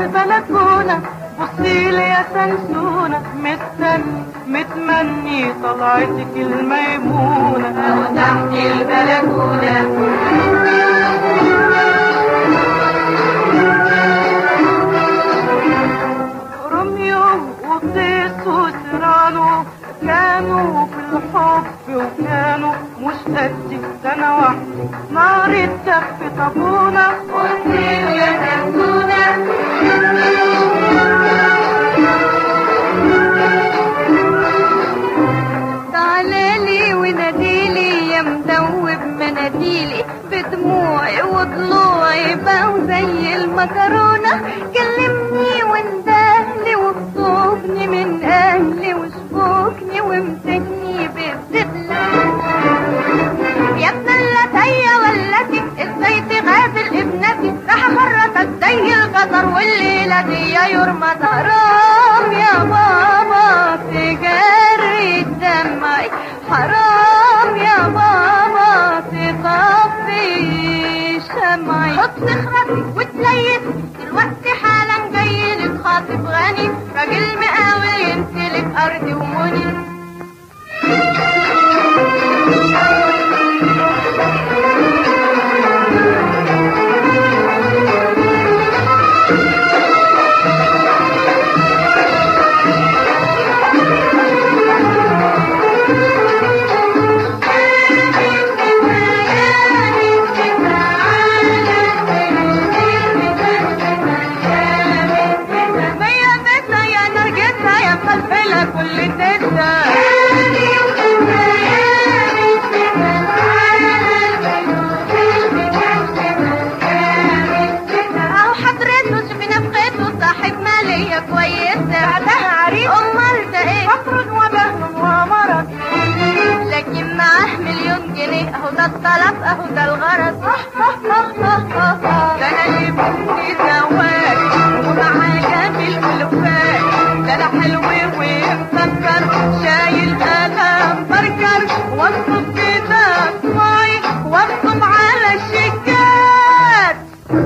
البلكونة بصيلي يا سنسونة مستني متمني طلعتك الميمونة أو تحت البلكونة روميو وقيس وسيرانو كانوا في الحب وكانوا مش قدي سنة واحدة نار الدف طابونة قلتله يا سمسونة تعالالي وناديلي يا مدوب مناديلي بدموعي وضلوعي بقوا زي المكرونة كلمني واندهلي وخطبني من اهلي وشبكني وامسكني بالدبلة يا ابن اللتية ولتي ازاي تغازل ابنتي راح مرتك زي القدر والليلة دي يرمى حرام يا ماما تجري دمعي حرام يا ماما تطفي شمعي حط خرطي وتليس دلوقتي حالا جاي لك خاطب غني راجل مقاول يمتلك ارضي ومني مية بيتنا يا نرجسها يا مفلفلة كل تسة أو حضرته شفنا بخيته صاحب مالية كويسة ده عريس أمال ده إيه فقر وبهن ومرض لكن معاه مليون جنيه اهو ده الطلب اهو ده الغرض ده انا جبت زواج ومعاه جميل ولفاج ده انا حلو ومسكر شايل قلم بركر واكتب كتاب صاي واكتب على الشيكات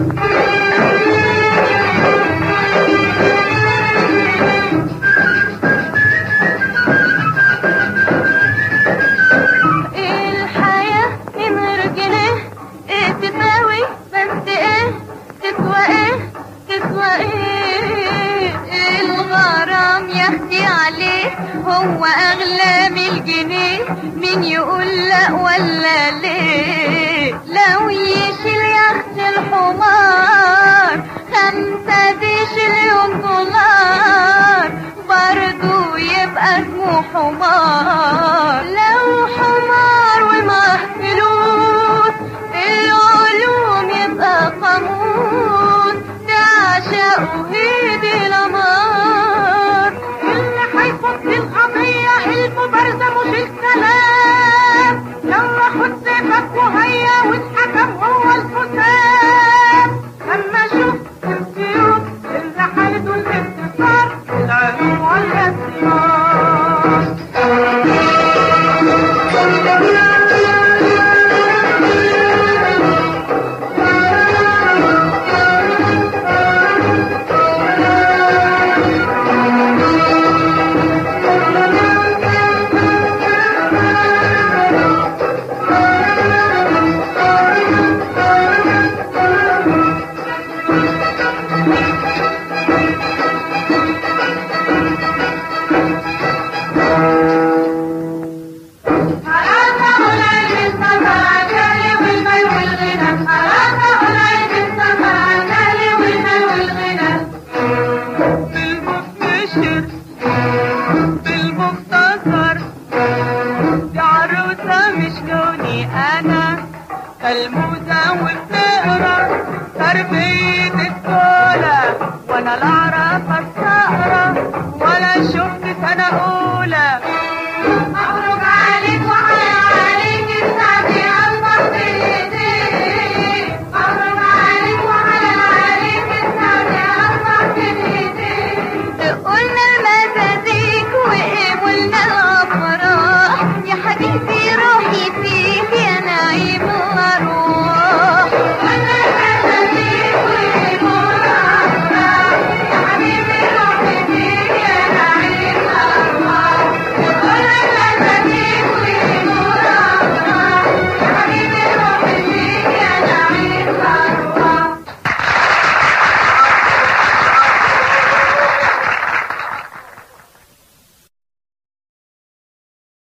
الحياة من غير جنيه ايه تساوي بس ايه تسوى ايه تسوى ايه الغرام يهدي عليه هو اغلى من الجنيه مين يقول لا ولا ليه لو يشيل يخت الحمار خمسة ديشليون دولار برضو يبقى اسمه حمار لو حمار ومعاه فلوس العلوم يبقى قاموس تعشقه هيدي الأمار اللي هيفض القضية المبارزة مش الكلام يلا خد سيفك وهيا والحكم هو الحسام لما شفت السيوف اللي حالته الانتصار العلوم والاسرار بالمستشر بالمختصر دي عروسة مش لوني أنا الموزة وبتقرا تربية الدولة وأنا لا أعرف